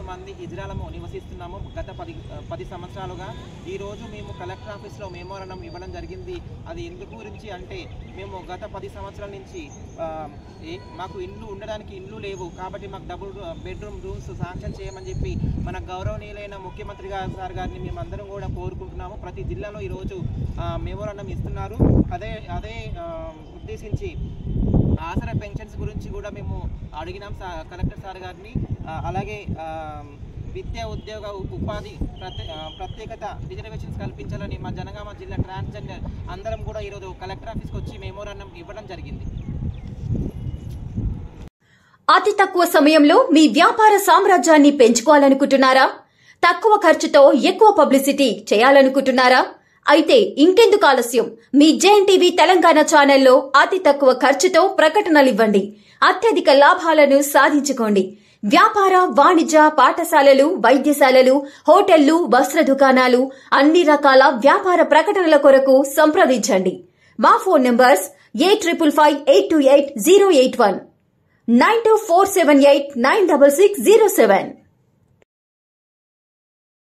మంది ఇజ్రాలము నివసిస్తున్నాము గత పది పది సంవత్సరాలుగా ఈ రోజు మేము కలెక్టర్ ఆఫీస్లో మెమోరణం ఇవ్వడం జరిగింది అది ఎందుకు గురించి అంటే మేము గత పది సంవత్సరాల నుంచి ఆ, ఏ- మాకు ఇల్లు ఉండడానికి ఇల్లు లేవు కాబట్టి మాకు డబుల్ బెడ్రూమ్ రూమ్స్ శాంక్షన్ చేయమని చెప్పి మన గౌరవనీయులైన ముఖ్యమంత్రి గారు సార్ గారిని మేము అందరం కూడా కోరుకుంటున్నాము ప్రతి జిల్లాలో ఈరోజు మెమోరాండం ఇస్తున్నారు అదే అదే ఆ, ఉద్దేశించి ఆసరా పెన్షన్స్ గురించి కూడా మేము అడిగినాం సా- కలెక్టర్ సార్ గారిని ఆ, అలాగే ఆ, విద్యా ఉద్యోగ ఉ- ఉపాధి ప్రత్యే ఆ, ప్రత్యేకత రిజర్వేషన్స్ కల్పించాలని మా జనగామ జిల్లా ట్రాన్స్జెండర్ అందరం కూడా ఈరోజు కలెక్టర్ ఆఫీస్కి వచ్చి మెమోరాండం ఇవ్వడం జరిగింది అతి తక్కువ సమయంలో మీ వ్యాపార సామ్రాజ్యాన్ని పెంచుకోవాలనుకుంటున్నారా తక్కువ ఖర్చుతో ఎక్కువ పబ్లిసిటీ చేయాలనుకుంటున్నారా అయితే ఇంకెందుకు ఆలస్యం మీ జేఎన్టీవీ తెలంగాణ ఛానల్లో అతి తక్కువ ఖర్చుతో ప్రకటనలు ఇవ్వండి అత్యధిక లాభాలను సాధించుకోండి వ్యాపార వాణిజ్య పాఠశాలలు వైద్యశాలలు హోటళ్లు వస్త్ర దుకాణాలు అన్ని రకాల వ్యాపార ప్రకటనల కొరకు సంప్రదించండి మా phone numbers eight triple five eight two eight zero eight one nine two four seven eight nine double six zero seven